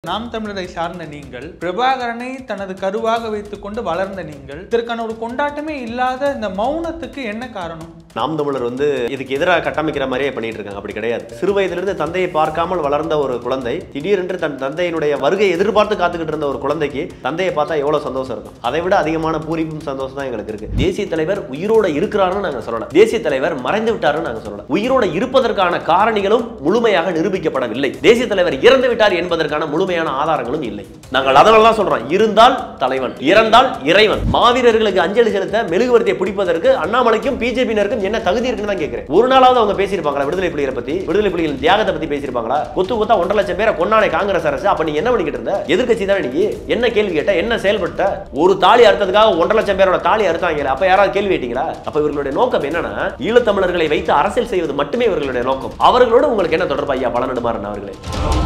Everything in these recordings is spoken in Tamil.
நாம் தமிழரை சார்ந்த நீங்கள் பிரபாகரனை தனது கருவாக வைத்துக்கொண்டு வளர்ந்த நீங்கள் இதற்கான ஒரு கொண்டாட்டமே இல்லாத இந்த மௌனத்துக்கு என்ன காரணம் நாம் தமிழர் வந்து இதுக்கு எதிராக கட்டமைக்கிற மாதிரியே பண்ணிட்டு இருக்காங்க அப்படி கிடையாது சிறு வயதிலிருந்து தந்தையை பார்க்காமல் வளர்ந்த ஒரு குழந்தை திடீரென்று தன் தந்தையினுடைய வருகை எதிர்பார்த்து காத்துக்கிட்டு இருந்த ஒரு குழந்தைக்கு தந்தையை பார்த்தா எவ்வளவு சந்தோஷம் இருக்கும் அதை விட அதிகமான பூரிப்பும் சந்தோஷம் தான் எங்களுக்கு இருக்கு தேசிய தலைவர் உயிரோட இருக்கிறாருன்னு நாங்க சொல்லல தேசிய தலைவர் மறைந்து விட்டாருன்னு நாங்க சொல்லல உயிரோட இருப்பதற்கான காரணிகளும் முழுமையாக நிரூபிக்கப்படவில்லை தேசிய தலைவர் இறந்து விட்டார் என்பதற்கான முழுமையான ஆதாரங்களும் இல்லை நாங்கள் அதனால தான் சொல்றோம் இருந்தால் தலைவன் இறந்தால் இறைவன் மாவீரர்களுக்கு அஞ்சலி செலுத்த மெழுகுவர்த்தியை பிடிப்பதற்கு அண்ணாமலைக்கும் பிஜேபியினருக்கும் என்ன தகுதி இருக்குன்னு தான் கேட்கிறேன் ஒரு நாளாவது அவங்க பேசியிருப்பாங்களா விடுதலை புலிகளை பத்தி விடுதலை புலிகளின் தியாகத்தை பத்தி பேசியிருப்பாங்களா கொத்து கொத்தா ஒன்றரை லட்சம் பேரை கொண்டாடே காங்கிரஸ் அரசு அப்ப நீ என்ன பண்ணிக்கிட்டு இருந்த எதிர்க்கட்சி தான் நீ என்ன கேள்வி கேட்ட என்ன செயல்பட்ட ஒரு தாலி அறுத்ததுக்காக ஒன்றரை லட்சம் பேரோட தாலி அறுத்தாங்க அப்ப யாராவது கேள்வி கேட்டீங்களா அப்ப இவர்களுடைய நோக்கம் என்னன்னா ஈழத்தமிழர்களை வைத்து அரசியல் செய்வது மட்டுமே இவர்களுடைய நோக்கம் அவர்களோடு உங்களுக்கு என்ன தொடர்பு ஐயா பலநடுமாறன் அவர்களே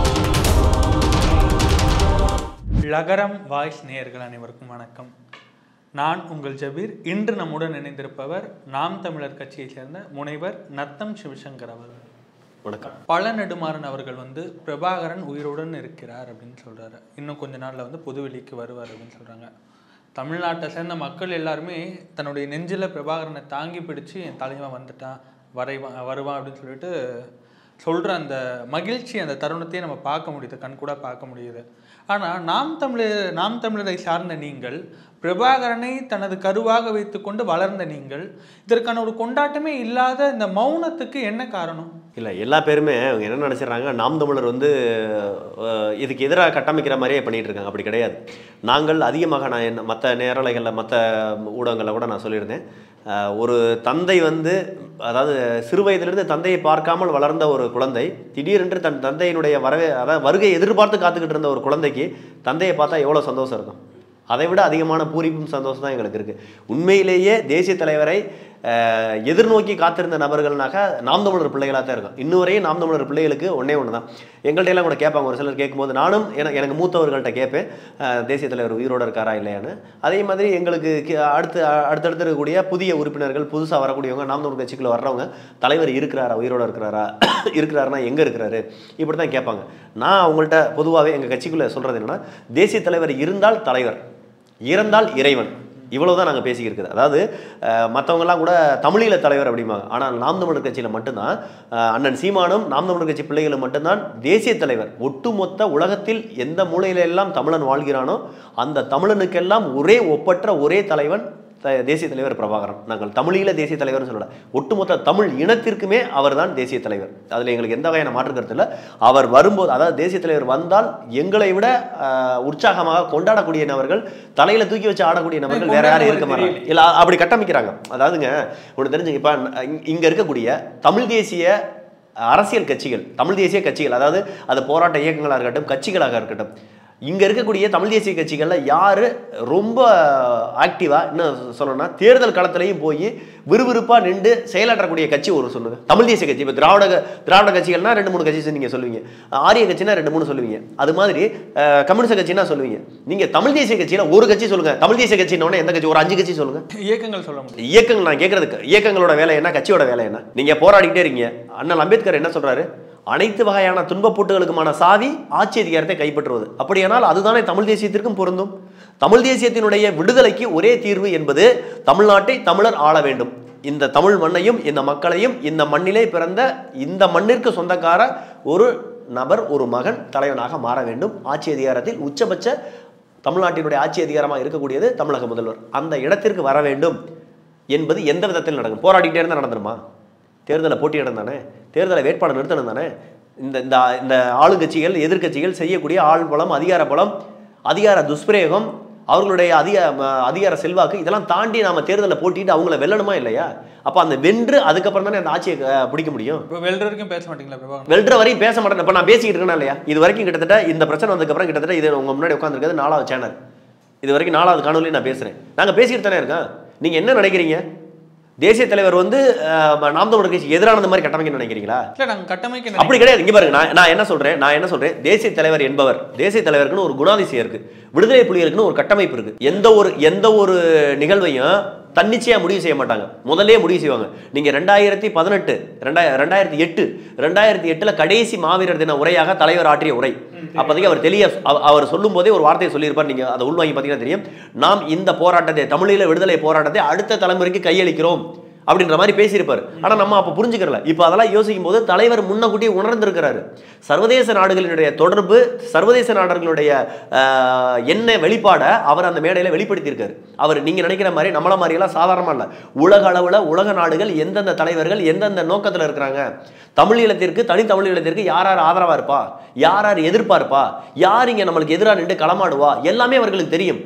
லகரம் வாய்ஸ் நேயர்கள் அனைவருக்கும் வணக்கம் நான் உங்கள் ஜபீர் இன்று நம்முடன் இணைந்திருப்பவர் நாம் தமிழர் கட்சியைச் சேர்ந்த முனைவர் நத்தம் சிவசங்கர் அவர்கள் வணக்கம் பல நெடுமாறன் அவர்கள் வந்து பிரபாகரன் உயிருடன் இருக்கிறார் அப்படின்னு சொல்றாரு இன்னும் கொஞ்ச நாள்ல வந்து பொதுவெளிக்கு வருவார் அப்படின்னு சொல்றாங்க தமிழ்நாட்டை சேர்ந்த மக்கள் எல்லாருமே தன்னுடைய நெஞ்சில பிரபாகரனை தாங்கி பிடிச்சு என் தலைவன் வந்துட்டான் வரைவான் வருவான் அப்படின்னு சொல்லிட்டு சொல்ற அந்த மகிழ்ச்சி அந்த தருணத்தையே நம்ம பார்க்க முடியுது கண்கூட பார்க்க முடியுது ஆனா நாம் தமிழர் நாம் தமிழரை சார்ந்த நீங்கள் பிரபாகரனை தனது கருவாக வைத்துக்கொண்டு வளர்ந்த நீங்கள் இதற்கான ஒரு கொண்டாட்டமே இல்லாத இந்த மௌனத்துக்கு என்ன காரணம் இல்லை எல்லா பேருமே அவங்க என்ன நினச்சிடுறாங்க நாம் தமிழர் வந்து அஹ், இதுக்கு எதிராக கட்டமைக்கிற மாதிரியே பண்ணிட்டு இருக்காங்க அப்படி கிடையாது நாங்கள் அதிகமாக நான் என்ன மற்ற நேரலைகளில் மற்ற ஊடகங்களில் கூட நான் சொல்லியிருந்தேன் அஹ், ஒரு தந்தை வந்து அதாவது சிறு வயதிலிருந்து தந்தையை பார்க்காமல் வளர்ந்த ஒரு குழந்தை திடீரென்று தன் தந்தையினுடைய வரவே அதாவது வருகை எதிர்பார்த்து காத்துக்கிட்டு இருந்த ஒரு குழந்தைக்கு தந்தையை பார்த்தா எவ்வளோ சந்தோஷம் இருக்கும் அதை விட அதிகமான பூரிப்பும் சந்தோஷம் தான் எங்களுக்கு இருக்குது உண்மையிலேயே தேசிய தலைவரை அஹ், எதிர்நோக்கி காத்திருந்த நபர்கள்னாக்கா நாம் தமிழர் பிள்ளைகளாக தான் இருக்கும் இன்னும் வரையும் நாம் தமிழர் பிள்ளைகளுக்கு ஒன்றே ஒன்று தான் எங்கள்கிட்ட எல்லாம் கூட கேட்பாங்க ஒரு சிலர் கேட்கும்போது நானும் எனக்கு எனக்கு மூத்தவர்கள்ட்ட கேட்பேன் அஹ், தேசிய தலைவர் உயிரோடு இருக்காரா இல்லையான்னு அதே மாதிரி எங்களுக்கு கி- அடுத்து அடுத்தடுத்து இருக்கக்கூடிய புதிய உறுப்பினர்கள் புதுசாக வரக்கூடியவங்க நாம் தமிழர் கட்சிக்குள்ள வர்றவங்க தலைவர் இருக்கிறாரா உயிரோடு இருக்கிறாரா இருக்கிறாருன்னா எங்கே இருக்கிறாரு இப்படி தான் கேட்பாங்க நான் அவங்கள்ட்ட பொதுவாகவே எங்கள் கட்சிக்குள்ளே சொல்கிறது என்னன்னா தேசிய தலைவர் இருந்தால் தலைவர் இறந்தால் இறைவன் இவ்வளவுதான் நாங்கள் பேசிக்கிருக்குது அதாவது அஹ், மத்தவங்கெல்லாம் கூட தமிழீழ தலைவர் அப்படிம்பாங்க ஆனால் நாம் தமிழர் கட்சியில் மட்டும்தான் அஹ், அண்ணன் சீமானும் நாம் தமிழர் கட்சி பிள்ளைகளும் மட்டும்தான் தேசிய தலைவர் ஒட்டுமொத்த உலகத்தில் எந்த மூலையில எல்லாம் தமிழன் வாழ்கிறானோ அந்த தமிழனுக்கெல்லாம் ஒரே ஒப்பற்ற ஒரே தலைவன் த- தேசிய தலைவர் பிரபாகரன் நாங்கள் தமிழீழ தேசிய தலைவர்னு சொல்லல ஒட்டுமொத்த தமிழ் இனத்திற்குமே அவர்தான் தேசிய தலைவர் அதில் எங்களுக்கு எந்த வகையான மாற்று கருத்து இல்லை அவர் வரும்போது அதாவது தேசிய தலைவர் வந்தால் எங்களை விட ஆஹ், உற்சாகமாக கொண்டாடக்கூடிய நபர்கள் தலையில தூக்கி வச்சு ஆடக்கூடிய நபர்கள் வேற யாரும் இருக்க மாட்டாங்க இல்ல அ- அப்படி கட்டமைக்கிறாங்க அதாவதுங்க ஒன்று தெரிஞ்சுங்க இப்போ இங்க இருக்கக்கூடிய தமிழ் தேசிய அரசியல் கட்சிகள் தமிழ் தேசிய கட்சிகள் அதாவது அது போராட்ட இயக்கங்களாக இருக்கட்டும் கட்சிகளாக இருக்கட்டும் இங்க இருக்கக்கூடிய தமிழ் தேசிய கட்சிகள்ல யாரு ரொம்ப ஆக்டிவா என்ன சொல்லணும்னா தேர்தல் களத்திலையும் போய் விறுவிறுப்பா நின்று செயலாற்றக்கூடிய கட்சி ஒரு சொல்லுங்க தமிழ் தேசிய கட்சி இப்போ திராவிட க- திராவிட கட்சிகள்னா ரெண்டு மூணு கட்சி நீங்க சொல்லுவீங்க ஆரிய கட்சினா ரெண்டு மூணு சொல்லுவீங்க அது மாதிரி அஹ், கம்யூனிஸ்ட் கட்சினா சொல்லுவீங்க நீங்க தமிழ் தேசிய கட்சியில ஒரு கட்சி சொல்லுங்க தமிழ் தேசிய கட்சின்னு எந்த கட்சி ஒரு அஞ்சு கட்சி சொல்லுங்க இயக்கங்கள் சொல்ல முடியும் இயக்கங்கள் நான் கேட்கறதுக்கு இயக்கங்களோட வேலை என்ன கட்சியோட வேலை என்ன நீங்க போராடிக்கிட்டே இருக்கீங்க அண்ணல் அம்பேத்கர் என்ன சொல்றாரு அனைத்து வகையான துன்பப்பூட்டுகளுக்குமான சாவி ஆட்சி அதிகாரத்தை கைப்பற்றுவது அப்படியானால் அதுதானே தமிழ் தேசியத்திற்கும் பொருந்தும் தமிழ் தேசியத்தினுடைய விடுதலைக்கு ஒரே தீர்வு என்பது தமிழ்நாட்டை தமிழர் ஆள வேண்டும் இந்த தமிழ் மண்ணையும் இந்த மக்களையும் இந்த மண்ணிலே பிறந்த இந்த மண்ணிற்கு சொந்தக்கார ஒரு நபர் ஒரு மகன் தலைவனாக மாற வேண்டும் ஆட்சி அதிகாரத்தில் உச்சபட்ச தமிழ்நாட்டினுடைய ஆட்சி அதிகாரமாக இருக்கக்கூடியது தமிழக முதல்வர் அந்த இடத்திற்கு வர வேண்டும் என்பது எந்த விதத்தில் நடக்கும் போராடிக்கிட்டே இருந்தால் நடந்துருமா தேர்தலை போட்டியிடம் தானே தேர்தலை வேட்பாளர் நிறுத்தணும் தானே இந்த இந்த இந்த ஆளுங்கட்சிகள் எதிர்க்கட்சிகள் செய்யக்கூடிய ஆள் பலம் அதிகார பலம் அதிகார துஷ்பிரயோகம் அவர்களுடைய அதிக ம- அதிகார செல்வாக்கு இதெல்லாம் தாண்டி நாம தேர்தலில் போட்டிட்டு அவங்கள வெல்லணுமா இல்லையா அப்போ அந்த வென்று அதுக்கப்புறம் தானே அந்த ஆட்சியை அஹ், பிடிக்க முடியும் இப்போ வெல்ற வரைக்கும் பேச மாட்டீங்களா பிரபாகரன் வெல்ற வரையும் பேச மாட்டேன் இப்போ நான் பேசிக்கிட்டு இருக்கேனா இல்லையா இது வரைக்கும் கிட்டத்தட்ட இந்த பிரச்சனை வந்ததுக்கப்புறம் கிட்டத்தட்ட இது உங்க முன்னாடி உட்காந்துருக்கிறது நாலாவது சேனல் இது வரைக்கும் நாலாவது காணொலி நான் பேசுறேன் நாங்க பேசிக்கிட்டு தானே இருக்கோம் நீங்க என்ன நினைக்கிறீங்க தேசிய தலைவர் வந்து அஹ், நாம் தமிழர் கட்சி எதிரானது மாதிரி கட்டமைக்க நினைக்கிறீங்களா இல்ல நாங்க கட்டமைக்க அப்படி கிடையாது இங்க பாருங்க நான் நான் என்ன சொல்றேன் நான் என்ன சொல்றேன் தேசிய தலைவர் என்பவர் தேசிய தலைவருக்குன்னு ஒரு குணாதிசயம் இருக்கு விடுதலை புலிகளுக்குன்னு ஒரு கட்டமைப்பு இருக்கு எந்த ஒரு எந்த ஒரு நிகழ்வையும் தன்னிச்சையா முடிவு செய்ய மாட்டாங்க முதல்லயே முடிவு செய்வாங்க நீங்க ரெண்டாயிரத்தி பதினெட்டு ரெண்டாயிர ரெண்டாயிரத்தி எட்டு ரெண்டாயிரத்தி எட்டுல கடைசி மாவீரர் தின உரையாக தலைவர் ஆற்றிய உரை அப்போதைக்கு அவர் தெளிய அவ- அவர் சொல்லும் போதே ஒரு வார்த்தையை சொல்லியிருப்பார் நீங்க அதை உள்வாங்கி பார்த்தீங்கன்னா தெரியும் நாம் இந்த போராட்டத்தை தமிழீழ விடுதலை போராட்டத்தை அடுத்த தலைமுறைக்கு கையளிக்கிறோம் அப்படின்ற மாதிரி பேசியிருப்பார் ஆனா நம்ம அப்ப புரிஞ்சுக்கிறல இப்போ அதெல்லாம் யோசிக்கும் போது தலைவர் முன்னக்கூட்டியே உணர்ந்திருக்கிறாரு சர்வதேச நாடுகளினுடைய தொடர்பு சர்வதேச நாடுகளுடைய ஆஹ், என்ன வெளிப்பாடை அவர் அந்த மேடையில வெளிப்படுத்தியிருக்காரு அவர் நீங்க நினைக்கிற மாதிரி நம்மள மாதிரி எல்லாம் சாதாரணமா இல்ல உலக அளவுல உலக நாடுகள் எந்தெந்த தலைவர்கள் எந்தெந்த நோக்கத்துல இருக்கிறாங்க தமிழீழத்திற்கு தனி தமிழீழத்திற்கு யார் யார் ஆதரவா இருப்பா யார் யார் எதிர்ப்பா இருப்பா யார் இங்க நம்மளுக்கு எதிராக நின்று களமாடுவா எல்லாமே அவர்களுக்கு தெரியும்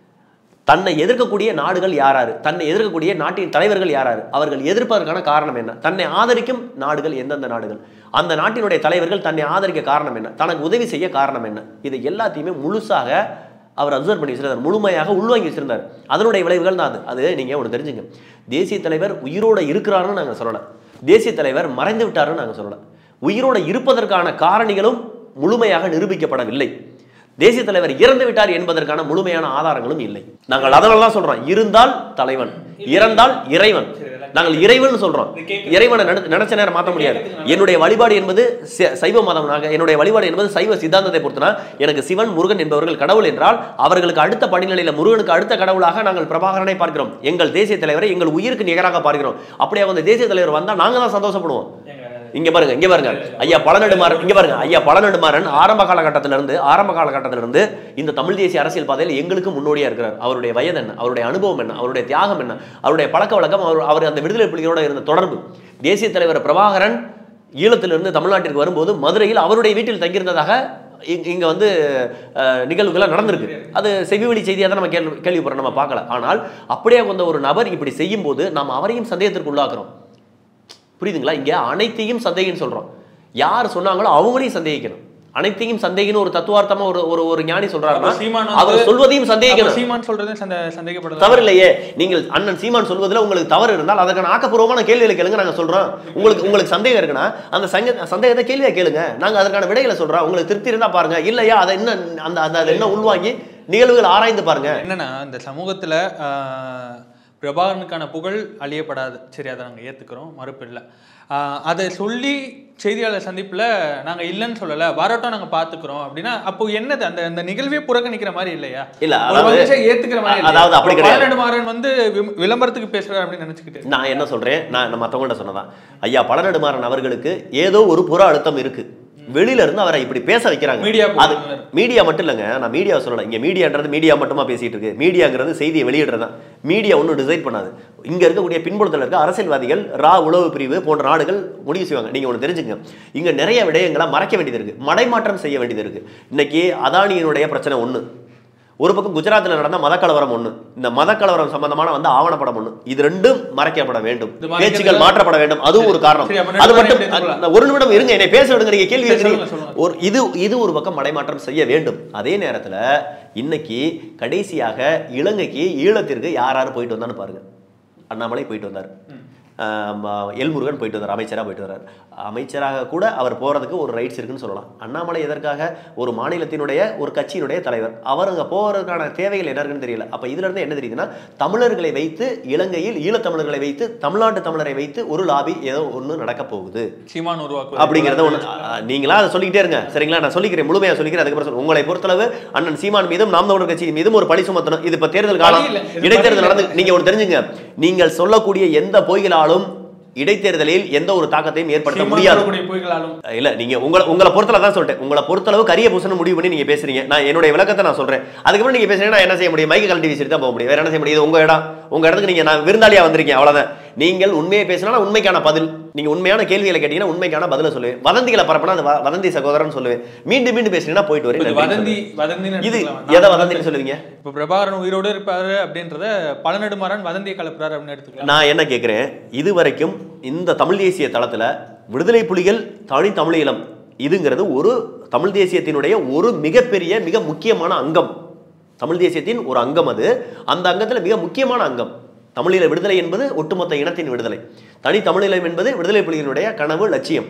தன்னை எதிர்க்கக்கூடிய நாடுகள் யாராரு தன்னை எதிர்க்கக்கூடிய நாட்டின் தலைவர்கள் யாராரு அவர்கள் எதிர்ப்பதற்கான காரணம் என்ன தன்னை ஆதரிக்கும் நாடுகள் எந்தெந்த நாடுகள் அந்த நாட்டினுடைய தலைவர்கள் தன்னை ஆதரிக்க காரணம் என்ன தனக்கு உதவி செய்ய காரணம் என்ன இது எல்லாத்தையுமே முழுசாக அவர் அப்சர்வ் பண்ணி வச்சிருந்தார் முழுமையாக உள்வாங்கி வச்சிருந்தார் அதனுடைய விளைவுகள் தான் அது அது நீங்க ஒன்று தெரிஞ்சுங்க தேசிய தலைவர் உயிரோட இருக்கிறாருன்னு நாங்க சொல்லலை தேசிய தலைவர் மறைந்து விட்டாருன்னு நாங்க சொல்லலை உயிரோட இருப்பதற்கான காரணிகளும் முழுமையாக நிரூபிக்கப்படவில்லை தேசிய தலைவர் இறந்து விட்டார் என்பதற்கான முழுமையான ஆதாரங்களும் இல்லை நாங்கள் அதனால சொல்றோம் இருந்தால் தலைவன் இறந்தால் இறைவன் நாங்கள் இறைவன் சொல்றோம் இறைவனை நட- நினைச்ச நேரம் மாற்ற முடியாது என்னுடைய வழிபாடு என்பது ச- சைவ மதம் நாங்க என்னுடைய வழிபாடு என்பது சைவ சித்தாந்தத்தை பொறுத்தனா எனக்கு சிவன் முருகன் என்பவர்கள் கடவுள் என்றால் அவர்களுக்கு அடுத்த படிநிலையில முருகனுக்கு அடுத்த கடவுளாக நாங்கள் பிரபாகரனை பார்க்கிறோம் எங்கள் தேசிய தலைவரை எங்கள் உயிருக்கு நிகராக பார்க்கிறோம் அப்படியே அந்த தேசிய தலைவர் வந்தா நாங்க தான் சந்தோஷப்படுவோம் இங்க பாருங்க இங்க பாருங்க ஐயா பழநெடுமாறன் இங்க பாருங்க ஐயா பழநெடுமாறன் ஆரம்ப காலகட்டத்தில இருந்து ஆரம்ப காலகட்டத்தில இருந்து இந்த தமிழ் தேசிய அரசியல் பாதையில் எங்களுக்கு முன்னோடியா இருக்கிறார் அவருடைய வயது என்ன அவருடைய அனுபவம் என்ன அவருடைய தியாகம் என்ன அவருடைய பழக்க வழக்கம் அவர் அவர் அந்த விடுதலை புலிகளோட இருந்த தொடர்பு தேசிய தலைவர் பிரபாகரன் ஈழத்திலிருந்து தமிழ்நாட்டிற்கு வரும்போது மதுரையில் அவருடைய வீட்டில் தங்கியிருந்ததாக இங்க- இங்க வந்து அஹ், நிகழ்வுகள்லாம் நடந்திருக்கு அது செவிவழி செய்தியாக தான் நம்ம கேள்வி கேள்விப்படுறோம் நம்ம பார்க்கல ஆனால் அப்படியே வந்த ஒரு நபர் இப்படி செய்யும் போது நாம் அவரையும் சந்தேகத்திற்கு உள்ளாக்குறோம் புரியுதுங்களா இங்க அனைத்தையும் சந்தேகம்னு சொல்றோம் யார் சொன்னாங்களோ அவங்களையும் சந்தேகிக்கணும் அனைத்தையும் சந்தேகின்னு ஒரு தத்துவார்த்தமா ஒரு ஒரு ஒரு ஞானி சொல்றாருன்னா அப்ப சீமான் அவர் வந்து- சொல்வதையும் அப்ப சந்தேகிக்கணும் சீமான் சொல்றது சந்த சந்தேகப்படுறது தவறு இல்லையே நீங்கள் அண்ணன் சீமான் சொல்வதில் உங்களுக்கு தவறு இருந்தால் அதற்கான ஆக்கப்பூர்வமான கேள்விகளை கேளுங்க நாங்க சொல்றோம் உங்களுக்கு உங்களுக்கு சந்தேகம் இருக்குன்னா அந்த சங்க சந்தேகத்தை கேள்வியை கேளுங்க நாங்க அதற்கான விடைகளை சொல்றோம் உங்களுக்கு திருப்தி இருந்தா பாருங்க இல்லையா அதை இன்னும் அந்த அந்த அதை என்ன உள்வாங்கி நிகழ்வுகள் ஆராய்ந்து பாருங்க என்னன்னா இந்த சமூகத்துல ஆஹ், பிரபாகரனுக்கான புகழ் அழியப்படாது சரி அதை நாங்கள் ஏத்துக்கிறோம் மறுப்பு இல்லை ஆஹ், அதை சொல்லி செய்தியாளர் சந்திப்புல நாங்க இல்லைன்னு சொல்லல வரட்டும் நாங்க பாத்துக்கிறோம் அப்படின்னா அப்போ என்னது அந்த அந்த நிகழ்வே புறக்கணிக்கிற மாதிரி இல்லையா இல்ல ஒரு அதாவது மனுஷன் ஏத்துக்கிற மாதிரி அதாவது அப்படி கிடையாது. மாறன் வந்து விம்- விளம்பரத்துக்கு பேசுறாரு அப்படின்னு நினைச்சுக்கிட்டு நான் என்ன சொல்றேன் நான் நம்ம மற்றவங்கள்ட்ட சொன்னதான் ஐயா பழநெடுமாறன் அவர்களுக்கு ஏதோ ஒரு புற அழுத்தம் இருக்கு வெளியில இருந்து அவரை இப்படி பேச வைக்கிறாங்க மீடியா அது மீடியா மட்டும் இல்லைங்க நான் மீடியாவை சொல்லலை இங்க மீடியான்றது மீடியா மட்டுமா பேசிட்டு இருக்கு மீடியாங்கிறது செய்தியை வெளியிடுறது தான் மீடியா ஒன்றும் டிசைட் பண்ணாது இங்க இருக்கக்கூடிய பின்புலத்தில் இருக்க அரசியல்வாதிகள் ரா உளவு பிரிவு போன்ற நாடுகள் முடிவு செய்வாங்க நீங்க ஒன்று தெரிஞ்சுங்க இங்க நிறைய விடயங்களை மறைக்க வேண்டியது இருக்கு மடைமாற்றம் செய்ய வேண்டியது இருக்கு இன்னைக்கு அதானியினுடைய பிரச்சனை ஒண்ணு ஒரு பக்கம் குஜராத்தில் நடந்த மதக்கலவரம் ஒண்ணு இந்த மதக்கலவரம் சம்பந்தமான வந்து ஆவணப்படம் ஒண்ணு இது ரெண்டும் மறைக்கப்பட வேண்டும் இது மறைக்கிறது- பேச்சுகள் மாற்றப்பட வேண்டும் அதுவும் ஒரு காரணம் சரி, அப்ப அது ரெண்டு மட்டும் மணி நேரத்துக்குள்ள. அந்த ஒரு நிமிடம் இருங்க என்னை பேச விடுங்க நீங்க கேள்வி சரி, கேட்குறீங்க சொல்லுங்க, சொல்லுங்க. ஒரு இது இது ஒரு பக்கம் மடைமாற்றம் செய்ய வேண்டும் அதே நேரத்துல இன்னைக்கு கடைசியாக இலங்கைக்கு ஈழத்திற்கு யார் யார் போயிட்டு வந்தான்னு பாருங்க அண்ணாமலை போயிட்டு வந்தார் ஆம், எல்முருகன் போயிட்டு வந்தார் அமைச்சராக போயிட்டு வர்றார் அமைச்சராக கூட அவர் போகிறதுக்கு ஒரு ரைட்ஸ் இருக்குன்னு சொல்லலாம் அண்ணாமலை எதற்காக ஒரு மாநிலத்தினுடைய ஒரு கட்சியினுடைய தலைவர் அவர் அங்கே போகிறதுக்கான தேவைகள் என்ன இருக்குன்னு தெரியல அப்போ இதுல இருந்து என்ன தெரியுதுன்னா தமிழர்களை வைத்து இலங்கையில் ஈழத்தமிழர்களை வைத்து தமிழ்நாட்டு தமிழரை வைத்து ஒரு லாபி ஏதோ ஒன்று நடக்க போகுது சீமான் உருவாக்குவது அப்படிங்கிறத ஒன்று நீங்களா அதை சொல்லிக்கிட்டே இருங்க சரிங்களா நான் சொல்லிக்கிறேன் முழுமையாக சொல்லிக்கிறேன் அதுக்கப்புறம் சொல்லுங்க. உங்களை பொறுத்தளவு அண்ணன் சீமான் மீதும் நாம் தமிழர் கட்சி மீதும் ஒரு பழி சுமத்தணும் இது இப்போ தேர்தல் காலம் பழி இல்ல. இது இடைத்தேர்தல் பழி நடந்து இல்ல. நீங்க ஒன்று தெரிஞ்சுங்க நீங்கள் சொல்லக்கூடிய எந்த பொய்களாலும் இடைத்தேர்தலில் எந்த ஒரு தாக்கத்தையும் ஏற்படுத்த சீமான் முடியாது சொல்லக்கூடிய பொய்களாலும் இல்ல நீங்க உங்களை உங்களை பொறுத்தல தான் சொல்லிட்டேன் உங்களை பொறுத்தளவு கரிய பூசணும் முடிவு பண்ணி நீங்க பேசுறீங்க நான் என்னுடைய விளக்கத்தை நான் சொல்றேன் அதுக்கப்புறம் நீங்க பேசுறீங்க நான் என்ன செய்ய முடியும் மைக்கு கழட்டி வீசிட்டு தான் போக முடியும் வேற என்ன செய்ய முடியும் இது உங்க இடம் உங்க இடத்துக்கு நீங்க நான் விருந்தாளியா வந்திருக்கீங்க அவ்வளவுதான் நீங்கள் உண்மையை பேசினா நான் உண்மைக்கான பதில் நீங்க உண்மையான கேள்விகளை கேட்டீங்கன்னா உண்மைக்கான பதில சொல்லுவேன் வதந்திகளை பரப்பினா அது வ- வதந்தி சகோதரன் சொல்லுவேன் மீண்டும் மீண்டும் பேசுறீங்கன்னா போயிட்டு இது வரேன் வதந்தி வதந்தின்னு இது எடுத்துக்கலாம். எதை வதந்தின்னு சொல்லுவீங்க இப்ப பிரபாகரன் உயிரோடு இருப்பாரு அப்படின்றத பழநெடுமாறன் வதந்தியை கலப்புறாரு அப்படின்னு எடுத்துக்கலாம் நான் என்ன கேட்குறேன் இது வரைக்கும் இந்த தமிழ் தேசிய தளத்துல விடுதலை புலிகள் தனி தமிழீழம் இதுங்கிறது ஒரு தமிழ் தேசியத்தினுடைய ஒரு மிகப்பெரிய மிக முக்கியமான அங்கம் தமிழ் தேசியத்தின் ஒரு அங்கம் அது அந்த அங்கத்துல மிக முக்கியமான அங்கம் தமிழீழ விடுதலை என்பது ஒட்டுமொத்த இனத்தின் விடுதலை தனி தமிழீழம் என்பது விடுதலை புலிகளினுடைய கனவு லட்சியம்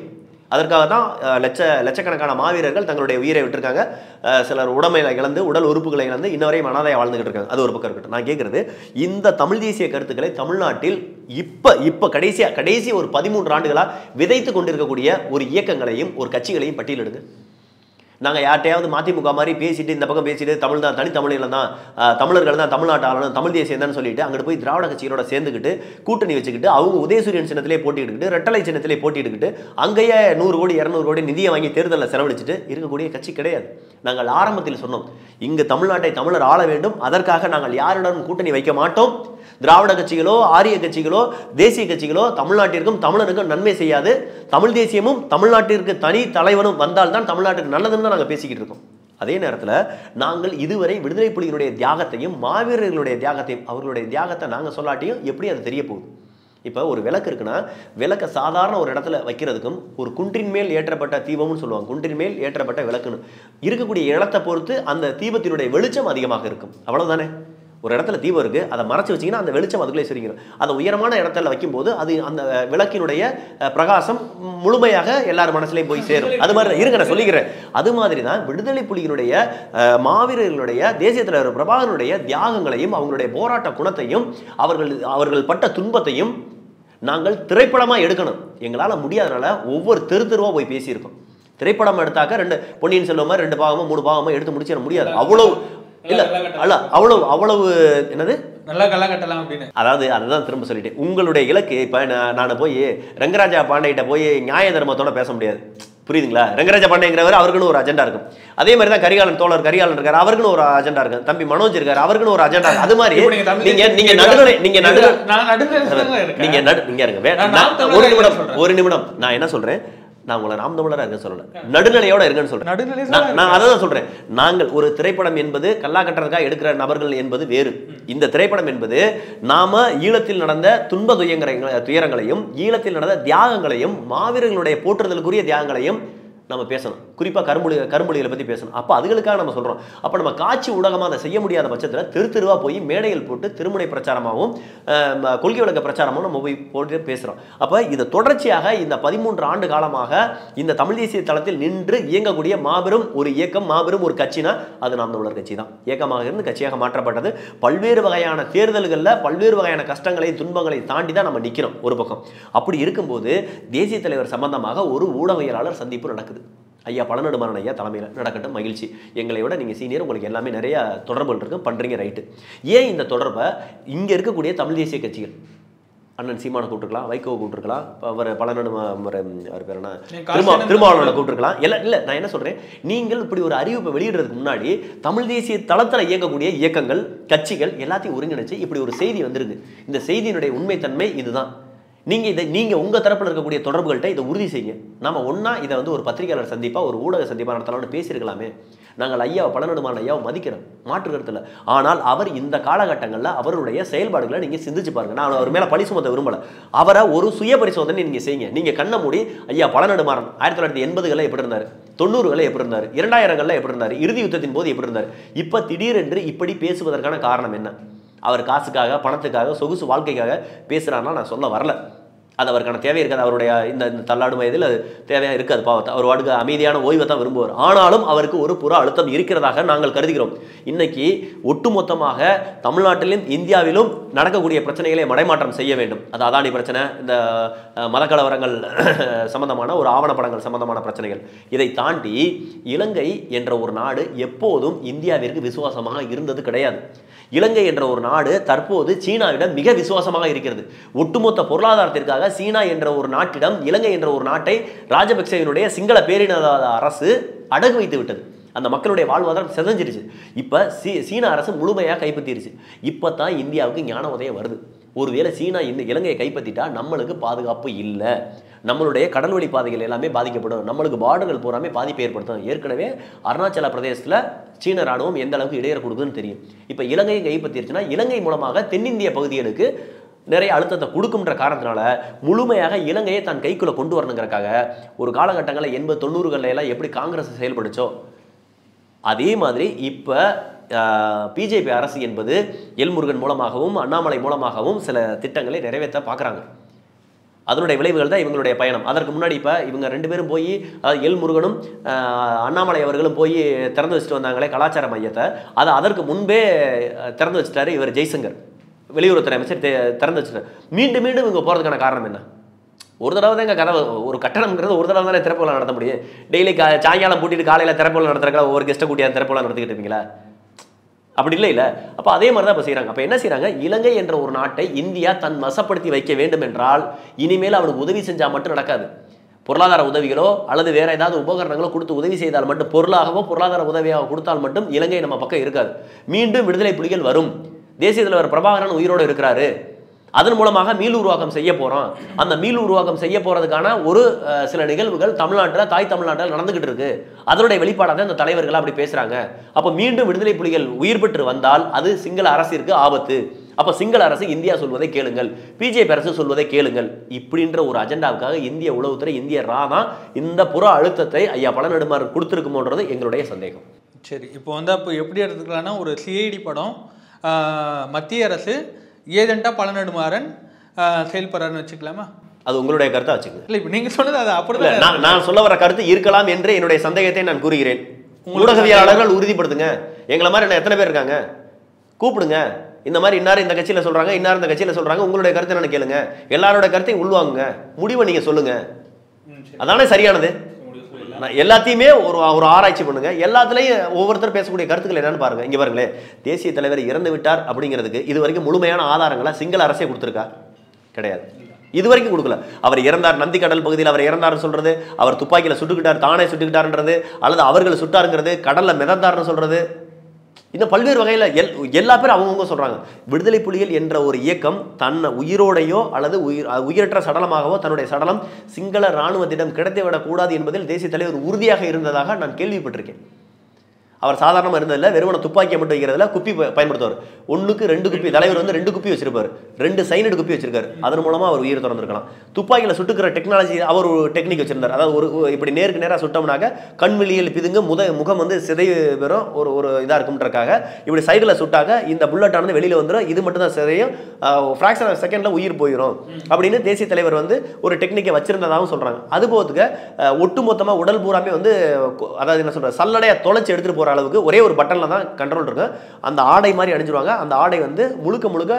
அதற்காக தான் அஹ், லட்ச லட்சக்கணக்கான மாவீரர்கள் தங்களுடைய உயிரை விட்டிருக்காங்க அஹ், சிலர் உடமையில இழந்து உடல் உறுப்புகளை இழந்து இன்னவரையும் அனாதையாக வாழ்ந்துகிட்டு இருக்காங்க அது ஒரு பக்கம் இருக்கட்டும் நான் கேட்குறது இந்த தமிழ் தேசிய கருத்துக்களை தமிழ்நாட்டில் இப்போ இப்போ கடைசியாக கடைசி ஒரு பதிமூன்று ஆண்டுகளாக விதைத்து கொண்டிருக்கக்கூடிய ஒரு இயக்கங்களையும் ஒரு கட்சிகளையும் பட்டியலிடுங்க நாங்கள் யார்ட்டையாவது மதிமுக மாதிரி பேசிட்டு இந்த பக்கம் பேசிட்டு தமிழ் தான் தனி தமிழில் தான் ஆஹ், தமிழர்கள் தான் தமிழ்நாட்டு ஆளணும் தமிழ் தேசியம் தான் சொல்லிட்டு அங்கிட்டு போய் திராவிட கட்சிகளோட சேர்ந்துக்கிட்டு கூட்டணி வச்சுக்கிட்டு அவங்க உதயசூரியன் சின்னத்திலே போட்டியிட்டுக்கிட்டு ரெட்டலை சின்னத்திலே போட்டியிட்டுக்கிட்டு அங்கேயே நூறு கோடி இரநூறு கோடி நிதியை வாங்கி தேர்தலில் செலவழிச்சிட்டு இருக்கக்கூடிய கட்சி கிடையாது நாங்கள் ஆரம்பத்தில் சொன்னோம் இங்கு தமிழ்நாட்டை தமிழர் ஆள வேண்டும் அதற்காக நாங்கள் யாருடன் கூட்டணி வைக்க மாட்டோம் திராவிட கட்சிகளோ ஆரிய கட்சிகளோ தேசிய கட்சிகளோ தமிழ்நாட்டிற்கும் தமிழருக்கும் நன்மை செய்யாது தமிழ் தேசியமும் தமிழ்நாட்டிற்கு தனி தலைவனும் வந்தால்தான் தமிழ்நாட்டுக்கு நல்லதுன்னு தான் நாங்கள் பேசிக்கிட்டு இருக்கோம் அதே நேரத்தில் நாங்கள் இதுவரை விடுதலை புலிகளுடைய தியாகத்தையும் மாவீரர்களுடைய தியாகத்தையும் அவர்களுடைய தியாகத்தை நாங்கள் சொல்லாட்டியும் எப்படி அது தெரிய போகுது இப்போ ஒரு விளக்கு இருக்குன்னா விளக்கை சாதாரண ஒரு இடத்துல வைக்கிறதுக்கும் ஒரு குன்றின் மேல் ஏற்றப்பட்ட தீபம்னு சொல்லுவாங்க குன்றின் மேல் ஏற்றப்பட்ட விளக்குன்னு இருக்கக்கூடிய இடத்தை பொறுத்து அந்த தீபத்தினுடைய வெளிச்சம் அதிகமாக இருக்கும் அவ்வளவுதானே ஒரு இடத்துல தீபம் இருக்கு அதை மறைச்சு வச்சீங்கன்னா அந்த வெளிச்சம் அதுக்குள்ளே சரிங்கிடும் அதை உயரமான இடத்துல வைக்கும்போது அது அந்த விளக்கினுடைய அஹ், பிரகாசம் முழுமையாக எல்லார் மனசுலையும் போய் சேரும் அது மாதிரி தான். இருங்க நான் சொல்லிக்கிறேன் அது மாதிரி தான் விடுதலை புலிகளுடைய அஹ், மாவீரர்களுடைய தேசிய தலைவர் பிரபாகரனுடைய தியாகங்களையும் அவங்களுடைய போராட்ட குணத்தையும் அவர்கள் அவர்கள் பட்ட துன்பத்தையும் நாங்கள் திரைப்படமாக எடுக்கணும் எங்களால் முடியாதனால ஒவ்வொரு தெரு தெருவாக போய் பேசியிருக்கோம் திரைப்படம் எடுத்தாக்க ரெண்டு பொன்னியின் செல்வமா ரெண்டு பாகமோ மூணு பாகமோ எடுத்து முடிச்சிட முடியாது அவ்வளவு இல்ல அல்ல அவ்வளவு அவ்வளவு என்னது நல்லா களை கட்டலாம் அப்படின்னு அதாவது அதுதான் திரும்ப சொல்லிட்டேன் உங்களுடைய இலக்கு இப்போ நான் நான் போய் ரங்கராஜா பாண்டேகிட்ட போய் நியாய தர்மத்தோட பேச முடியாது புரியுதுங்களா ரங்கராஜா பாண்டேங்கிறவர் அவருக்குன்னு ஒரு அஜெண்டா இருக்கும் அதே மாதிரி தான் கரிகாலன் தோழர் கரிகாலன் இருக்காரு அவருக்குன்னு ஒரு அஜெண்டா இருக்கும் தம்பி மனோஜ் இருக்காரு அவருக்குன்னு ஒரு அஜெண்டா இருக்கு அது மாதிரி இப்போ நீங்க தமிழ் நீங்க தேசிய நீங்க கட்சியில- நடுநிலை நீங்க நடுநிலை நான் நடுநிலையில தான் இருக்கேன். நீங்க நடு நீங்க இருங்க வே- நான் நான் நாம் தமிழரா ஒரு இருக்க நிமிடம் சொல்றேன். ஒரு நிமிடம் நான் என்ன சொல்றேன் நான் உங்களை நாம் தமிழரா இருக்க சொல்லல நடுநிலையோட இருங்கன்னு சொல்றேன் நடுநிலையில தான் நான் நான் அதை தான் சொல்றேன் நாங்கள் ஒரு திரைப்படம் என்பது கல்லா கட்டுறதுக்காக எடுக்கிற நபர்கள் என்பது வேறு இந்த திரைப்படம் என்பது நாம ஈழத்தில் நடந்த துன்ப துயங்கரை துயரங்களையும் ஈழத்தில் நடந்த தியாகங்களையும் மாவீரர்களுடைய போற்றுதலுக்குரிய தியாகங்களையும் நம்ம பேசணும் குறிப்பாக கருமொழி கருமொழிகளை பற்றி பேசணும் அப்போ அதுகளுக்காக நம்ம சொல்கிறோம் அப்போ நம்ம காட்சி ஊடகமாக அதை செய்ய முடியாத பட்சத்தில் தெரு தெருவாக போய் மேடைகள் போட்டு திருமுனை பிரச்சாரமாகவும் அஹ், ம- கொள்கை விளக்க பிரச்சாரமும் நம்ம போய் போட்டு பேசுகிறோம் அப்போ இதை தொடர்ச்சியாக இந்த பதிமூன்று ஆண்டு காலமாக இந்த தமிழ் தேசிய தளத்தில் நின்று இயங்கக்கூடிய மாபெரும் ஒரு இயக்கம் மாபெரும் ஒரு கட்சினா அது நாம் தமிழர் கட்சி தான் இயக்கமாக இருந்து கட்சியாக மாற்றப்பட்டது பல்வேறு வகையான தேர்தல்களில் பல்வேறு வகையான கஷ்டங்களை துன்பங்களை தாண்டி தான் நம்ம நிற்கிறோம் ஒரு பக்கம் அப்படி இருக்கும்போது தேசிய தலைவர் சம்பந்தமாக ஒரு ஊடகவியலாளர் சந்திப்பு நடக்குது ஐயா பழநெடுமாறன் ஐயா தலைமையில் நடக்கட்டும் மகிழ்ச்சி எங்களை விட நீங்கள் சீனியர் உங்களுக்கு எல்லாமே நிறைய தொடர்புகள் இருக்கு பண்ணுறீங்க ரைட்டு ஏன் இந்த தொடர்பை இங்கே இருக்கக்கூடிய தமிழ் தேசிய கட்சிகள் அண்ணன் சீமான கூப்பிட்டுருக்கலாம் வைகோ கூப்பிட்டுருக்கலாம் அவர் பழநெடு அவர் பேர் என்ன நீங்க திருமா காசியானந்த் திருமாவளவனை கூப்பிட்டுருக்கலாம் எல்லாம் இல்லை நான் என்ன சொல்கிறேன் நீங்கள் இப்படி ஒரு அறிவிப்பை வெளியிடுறதுக்கு முன்னாடி தமிழ் தேசிய தளத்தில் இயங்கக்கூடிய இயக்கங்கள் கட்சிகள் எல்லாத்தையும் ஒருங்கிணைச்சு இப்படி ஒரு செய்தி வந்திருக்கு இந்த செய்தியினுடைய உண்மைத்தன்மை இதுதான் நீங்க இதை நீங்க உங்க தரப்புல இருக்கக்கூடிய தொடர்புகள்கிட்ட இதை உறுதி செய்யுங்க நாம ஒண்ணா இதை வந்து ஒரு பத்திரிகையாளர் சந்திப்பா ஒரு ஊடக சந்திப்பா நடத்தலாம்னு பேசியிருக்கலாமே நாங்கள் ஐயாவை பழநெடுமான ஐயாவை மதிக்கிறோம் மாற்று கருத்துல ஆனால் அவர் இந்த காலகட்டங்களில் அவருடைய செயல்பாடுகளை நீங்க சிந்திச்சு பாருங்க நான் அவர் மேல பழி சுமத்த விரும்பல அவரை ஒரு சுய பரிசோதனை நீங்க செய்யுங்க நீங்க கண்ண மூடி ஐயா பழநெடுமாறன் ஆயிரத்தி தொள்ளாயிரத்தி எண்பதுகளில் எப்படி இருந்தார் தொண்ணூறுகளில் எப்படி இருந்தார் இரண்டாயிரங்களில் எப்படி இருந்தார் இறுதி யுத்தத்தின் போது எப்படி இருந்தார் இப்போ திடீரென்று இப்படி பேசுவதற்கான காரணம் என்ன அவர் காசுக்காக பணத்துக்காக சொகுசு வாழ்க்கைக்காக பேசுகிறாருன்னா நான் சொல்ல வரல அது அவருக்கான தேவை இருக்காது அவருடைய இந்த இந்த தள்ளாடும் வயதில் அது தேவையாக இருக்காது பாவத்தை அவர் வாடுக்கு அமைதியான ஓய்வை தான் விரும்புவார் ஆனாலும் அவருக்கு ஒரு புற அழுத்தம் இருக்கிறதாக நாங்கள் கருதுகிறோம் இன்னைக்கு ஒட்டுமொத்தமாக தமிழ்நாட்டிலும் இந்தியாவிலும் நடக்கக்கூடிய பிரச்சனைகளை மடைமாற்றம் செய்ய வேண்டும் அது அதானி பிரச்சனை இந்த அஹ், மதக்கலவரங்கள் சம்பந்தமான ஒரு ஆவணப்படங்கள் சம்பந்தமான பிரச்சனைகள் இதை தாண்டி இலங்கை என்ற ஒரு நாடு எப்போதும் இந்தியாவிற்கு விசுவாசமாக இருந்தது கிடையாது இலங்கை என்ற ஒரு நாடு தற்போது சீனாவிடம் மிக விசுவாசமாக இருக்கிறது ஒட்டுமொத்த பொருளாதாரத்திற்காக சீனா என்ற ஒரு நாட்டிடம் இலங்கை என்ற ஒரு நாட்டை ராஜபக்சேவினுடைய சிங்கள பேரினவாத அரசு அடகு வைத்து விட்டது அந்த மக்களுடைய வாழ்வாதாரம் செதஞ்சிருச்சு இப்போ சீ சீன அரசு முழுமையாக கைப்பற்றிருச்சு இப்போ தான் இந்தியாவுக்கு ஞான உதயம் வருது ஒருவேளை சீனா இந்த இலங்கையை கைப்பற்றிட்டா நம்மளுக்கு பாதுகாப்பு இல்லை நம்மளுடைய கடல்வழி பாதைகள் எல்லாமே பாதிக்கப்படும் நம்மளுக்கு பார்டர்கள் பூராமே பாதிப்பை ஏற்படுத்தும் ஏற்கனவே அருணாச்சல பிரதேசத்தில் சீன ராணுவம் எந்த அளவுக்கு இடையற கொடுக்குதுன்னு தெரியும் இப்போ இலங்கையை கைப்பற்றிருச்சுன்னா இலங்கை மூலமாக தென்னிந்திய பகுதிகளுக்கு நிறைய அழுத்தத்தை கொடுக்கும்ன்ற காரணத்தினால முழுமையாக இலங்கையை தன் கைக்குள்ள கொண்டு வரணுங்கிறக்காக ஒரு காலகட்டங்களில் எண்பது தொண்ணூறுகளில் எல்லாம் எப்படி காங்கிரஸ் செயல்படுச்சோ அதே மாதிரி இப்போ பிஜேபி அரசு என்பது எல்முருகன் மூலமாகவும் அண்ணாமலை மூலமாகவும் சில திட்டங்களை நிறைவேற்ற பார்க்குறாங்க அதனுடைய விளைவுகள் தான் இவங்களுடைய பயணம் அதற்கு முன்னாடி இப்போ இவங்க ரெண்டு பேரும் போய் அதாவது எல் முருகனும் ஆஹ், அண்ணாமலை அவர்களும் போய் திறந்து வச்சுட்டு வந்தாங்களே கலாச்சார மையத்தை அதை அதற்கு முன்பே அஹ், திறந்து வச்சுட்டாரு இவர் ஜெய்சங்கர் வெளியுறவுத்துறை அமைச்சர் தெ- திறந்து வச்சுட்டார் மீண்டும் மீண்டும் இவங்க போகிறதுக்கான காரணம் என்ன ஒரு தடவை தான் எங்கள் கதவு ஒரு கட்டணம்ங்கிறது ஒரு தடவை தானே திறப்புலாம் நடத்த முடியும் டெய்லி கா சாயங்காலம் கூட்டிட்டு காலையில் திறப்புலாம் நடத்துறக்கா ஒரு கெஸ்ட்டை கூட்டியா திறப்புலாம் நடத்திக்கிட்டு இருப்பீங்களா அப்படி இல்லை இல்லை அப்போ அதே மாதிரி தான் இப்போ செய்கிறாங்க அப்போ என்ன செய்கிறாங்க இலங்கை என்ற ஒரு நாட்டை இந்தியா தன் வசப்படுத்தி வைக்க வேண்டும் என்றால் இனிமேல் அவனுக்கு உதவி செஞ்சால் மட்டும் நடக்காது பொருளாதார உதவிகளோ அல்லது வேற ஏதாவது உபகரணங்களோ கொடுத்து உதவி செய்தால் மட்டும் பொருளாகவோ பொருளாதார உதவியாக கொடுத்தால் மட்டும் இலங்கை நம்ம பக்கம் இருக்காது மீண்டும் விடுதலை புலிகள் வரும் தேசிய தலைவர் பிரபாகரன் உயிரோடு இருக்கிறாரு அதன் மூலமாக மீள் உருவாக்கம் செய்ய போறோம் அந்த மீள் உருவாக்கம் செய்ய போறதுக்கான ஒரு அஹ், சில நிகழ்வுகள் தமிழ்நாட்டில் தாய் தமிழ்நாட்டில் நடந்துகிட்டு இருக்கு அதனுடைய வெளிப்பாடாக தான் இந்த தலைவர்கள் அப்படி பேசுறாங்க அப்போ மீண்டும் விடுதலை புலிகள் உயிர் பெற்று வந்தால் அது சிங்கள அரசிற்கு ஆபத்து அப்போ சிங்கள அரசு இந்தியா சொல்வதை கேளுங்கள் பிஜேபி அரசு சொல்வதை கேளுங்கள் இப்படின்ற ஒரு அஜெண்டாவுக்காக இந்திய உளவுத்துறை இந்திய ராணா இந்த புற அழுத்தத்தை ஐயா பழநெடுமாறன் கொடுத்துருக்குமோன்றது எங்களுடைய சந்தேகம் சரி இப்போ வந்து அப்போ எப்படி எடுத்துக்கலாம்னா ஒரு சிஐடி படம் ஆஹ், மத்திய அரசு ஏஜென்ட்டாக பழநெடுமாறன் ஆஹ், செயல்படுறாருன்னு வச்சுக்கலாமா அது உங்களுடைய கருத்தை வச்சுக்கோங்க இல்லை இப்போ நீங்கள் சொன்னது அது இல்ல அப்படிதான் நான் நான் சொல்ல வர கருத்து இருக்கலாம் என்று என்னுடைய சந்தேகத்தை நான் கூறுகிறேன் ஊடகவியலாளர்கள் உறுதிப்படுத்துங்க எங்களை மாதிரி என்ன எத்தனை பேர் இருக்காங்க கூப்பிடுங்க இந்த மாதிரி இன்னார் இந்த கட்சியில சொல்றாங்க இன்னார் இந்த கட்சியில சொல்றாங்க உங்களுடைய கருத்தை என்ன கேளுங்க எல்லாரோட கருத்தையும் உள்வாங்குங்க முடிவை நீங்க சொல்லுங்க ம், சரி. அதானே சரியானது உங்களுக்கு புரியல. நான் எல்லாத்தையுமே ஒரு ஒரு ஆராய்ச்சி பண்ணுங்க எல்லாத்துலயும் ஒவ்வொருத்தர் பேசக்கூடிய கருத்துக்கள் என்னன்னு பாருங்க இங்க பாருங்களேன் தேசிய தலைவர் இறந்து விட்டார் அப்படிங்கிறதுக்கு இது வரைக்கும் முழுமையான ஆதாரங்களை சிங்கள அரசே கொடுத்துருக்கா கிடையாது இது வரைக்கும் கொடுக்கல அவர் இறந்தார் நந்தி கடல் பகுதியில் அவர் இறந்தார்னு சொல்றது அவர் துப்பாக்கியில சுட்டுக்கிட்டார் தானே சுட்டுக்கிட்டாருன்றது அல்லது அவர்கள் சுட்டாருங்கிறது கடல்ல மிதந்தார்னு சொல்றது இன்னும் பல்வேறு வகையில் எல் எல்லா பேரும் அவங்கவுங்க சொல்றாங்க விடுதலை புலிகள் என்ற ஒரு இயக்கம் தன்னை உயிரோடையோ அல்லது உயிர் அஹ் உயிரற்ற சடலமாகவோ தன்னுடைய சடலம் சிங்கள இராணுவத்திடம் கிடைத்துவிடக்கூடாது என்பதில் தேசிய தலைவர் உறுதியாக இருந்ததாக நான் கேள்விப்பட்டிருக்கேன் அவர் சாதாரணமாக இருந்ததில்ல வெறுமன துப்பாக்கியை மட்டும் வைக்கிறதுல குப்பி ப- பயன்படுத்துவார் ஒண்ணுக்கு ரெண்டு குப்பி தலைவர் வந்து ரெண்டு குப்பி வச்சிருப்பார் ரெண்டு சைனடு குப்பி வச்சிருக்காரு அதன் மூலமா அவர் உயிர் திறந்திருக்கலாம் துப்பாக்கியில் சுட்டுக்கிற டெக்னாலஜி அவர் ஒரு டெக்னிக் வச்சிருந்தார் அதாவது ஒரு ஒரு இப்படி நேருக்கு நேராக சுட்டோம்னாக்க கண்வெளியில் பிதுங்க முத முகம் வந்து சிதை பெறும் ஒரு ஒரு இதாக இருக்கும்ன்றக்காக இப்படி சைடில் சுட்டாக்க இந்த புல்லட் ஆனது வெளியில் வந்துடும் இது மட்டும் தான் சிதையும் ஃப்ராக்ஷன் ஆஃப் செகண்டில் உயிர் போயிடும் அப்படின்னு தேசிய தலைவர் வந்து ஒரு டெக்னிக்கை வச்சிருந்ததாகவும் சொல்றாங்க அது போதுக்கு ஒட்டுமொத்தமா உடல் பூராமே வந்து கொ- அதாவது என்ன சொல்றது சல்லடையை தொலைச்சி எடுத்துட்டு போற அளவுக்கு ஒரே ஒரு பட்டன்ல தான் கண்ட்ரோல் இருக்கும் அந்த ஆடை மாதிரி அணிஞ்சிருவாங்க அந்த ஆடை வந்து முழுக்க முழுக்க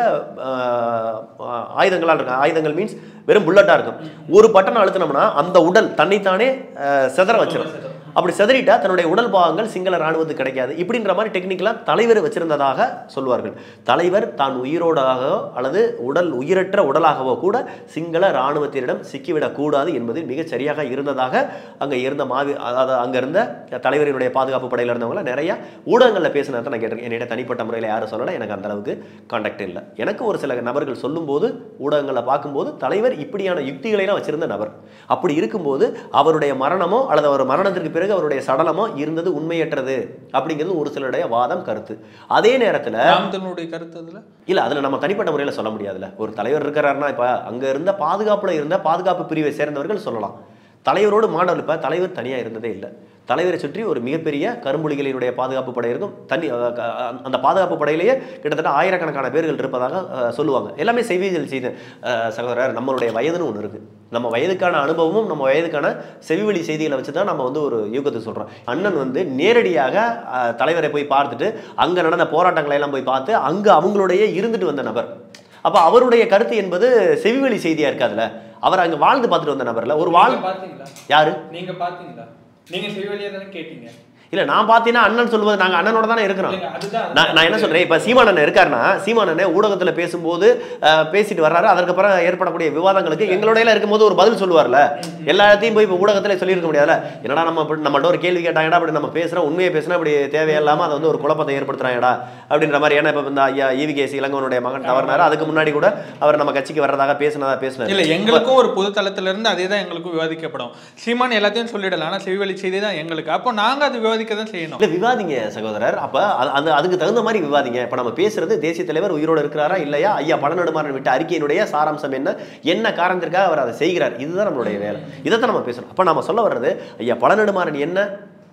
அஹ், அஹ், ஆயுதங்களா இருக்கும் ஆயுதங்கள் மீன்ஸ் வெறும் புல்லட்டா இருக்கும் ஒரு பட்டன் அழுத்தினோம்னா அந்த உடல் தன்னைத்தானே அஹ், சிதற வச்சிரும் அப்படி சிதறிட்டா தன்னுடைய உடல் பாகங்கள் சிங்கள ராணுவத்துக்கு கிடைக்காது இப்படின்ற மாதிரி டெக்னிக்கெலாம் தலைவர் வச்சிருந்ததாக சொல்வார்கள் தலைவர் தான் உயிரோடாகவோ அல்லது உடல் உயிரற்ற உடலாகவோ கூட சிங்கள இராணுவத்தினரிடம் சிக்கிவிடக்கூடாது என்பது மிகச் சரியாக இருந்ததாக அங்கே இருந்த மாவி அதாவது அங்கே இருந்த தலைவரினுடைய பாதுகாப்பு படையில் இருந்தவங்கள நிறைய ஊடகங்களில் பேசினதை நான் கேட்டிருக்கேன் என்னிடம் தனிப்பட்ட முறையில் யாரும் சொல்லலை எனக்கு அந்த அளவுக்கு கான்டாக்ட் இல்லை எனக்கு ஒரு சில நபர்கள் சொல்லும்போது ஊடகங்களில் பார்க்கும்போது தலைவர் இப்படியான யுக்திகளைலாம் வச்சிருந்த நபர் அப்படி இருக்கும்போது அவருடைய மரணமோ அல்லது அவர் மரணத்திற்கு பிறகு அவருடைய சடலமோ இருந்தது உண்மையற்றது அப்படிங்கிறது ஒரு சிலருடைய வாதம் கருத்து அதே நேரத்தில் ராமதனுடைய கருத்து அதுல இல்ல அதுல நம்ம தனிப்பட்ட முறையில் சொல்ல முடியாதுல்ல ஒரு தலைவர் இருக்கிறாருன்னா இப்ப அங்க இருந்த பாதுகாப்புல இருந்த பாதுகாப்பு பிரிவை சேர்ந்தவர்கள் சொல்லலாம் தலைவரோடு மாடல் இப்ப தலைவர் தனியா இருந்ததே இல்லை தலைவரை சுற்றி ஒரு மிகப்பெரிய கரும்புலிகளினுடைய பாதுகாப்பு படை இருக்கும் தனி அஹ், க- அந்த பாதுகாப்பு படையிலேயே கிட்டத்தட்ட ஆயிரக்கணக்கான பேர்கள் இருப்பதாக அஹ், சொல்லுவாங்க எல்லாமே செவிகள் செய்த அஹ், சகோதரர் நம்மளுடைய வயதுன்னு ஒன்று இருக்கு நம்ம வயதுக்கான அனுபவமும் நம்ம வயதுக்கான செவிவழி செய்திகளை வச்சு தான் நம்ம வந்து ஒரு யூகத்தை சொல்றோம் அண்ணன் வந்து நேரடியாக அஹ், தலைவரை போய் பார்த்துட்டு அங்க நடந்த போராட்டங்களை எல்லாம் போய் பார்த்து அங்க அவங்களுடைய இருந்துட்டு வந்த நபர் அப்ப அவருடைய கருத்து என்பது செவிவழி செய்தியா இருக்காதுல்ல அவர் அங்க வாழ்ந்து பார்த்துட்டு வந்த நபர்ல ஒரு வாழ் நீங்க பாத்தீங்களா யாரு நீங்க பாத்தீங்களா நீங்க செவிலியா தானே கேட்டீங்க இல்ல நான் பார்த்தீங்கன்னா அண்ணன் சொல்வது நாங்க அண்ணனோட தானே இருக்கிறோம் இல்லைங்க, அதுதான் நான் நான் என்ன சொல்றேன் இப்ப சீமானண்ணன் இருக்காருன்னா சீமானண்ணன் ஊடகத்துல பேசும்போது அஹ், பேசிட்டு வர்றாரு அதுக்கப்புறம் ஏற்படக்கூடிய விவாதங்களுக்கு எங்களோட இருக்கும்போது ஒரு பதில் சொல்லுவார்ல எல்லாத்தையும் போய் இப்போ ஊடகத்துல சொல்லியிருக்க முடியாதுல்ல என்னடா நம்ம இப்படி நம்மள்ட்ட ஒரு கேள்வி கேட்டாங்கடா அப்படி நம்ம பேசுறோம் உண்மையை பேசினா அப்படி தேவையில்லாம அதை வந்து ஒரு குழப்பத்தை ஏற்படுத்துறாங்கடா அப்படின்ற மாதிரி ஏன்னா இப்ப இந்த ஐயா ஈவிகேசி இளங்கவனுடைய மகன் தவறினாரு அதுக்கு முன்னாடி கூட அவர் நம்ம கட்சிக்கு வர்றதாக பேசினதா பேசினாரு இல்ல எங்களுக்கும் ஒரு பொது தளத்துல இருந்து அதே தான் எங்களுக்கும் விவாதிக்கப்படும் சீமான் எல்லாத்தையும் சொல்லிடலாம் ஆனா செவிவழி செய்தி தான் எங்களுக்கு அப்போ நாங்க அது விவாதிக்க தான் செய்யணும் இல்ல விவாதிங்க சகோதரர் அப்ப அது- அது அதுக்கு தகுந்த மாதிரி விவாதிங்க இப்ப நம்ம பேசுறது தேசிய தலைவர் உயிரோடு இருக்கிறாரா இல்லையா ஐயா பழநெடுமாறன் விட்ட அறிக்கையினுடைய சாராம்சம் என்ன என்ன காரணத்திற்காக அவர் அதை செய்கிறார் இதுதான் நம்மளுடைய வேலை இதைத்தான் நம்ம பேசணும் அப்ப நம்ம சொல்ல வர்றது ஐயா பழநெடுமாறன் என்ன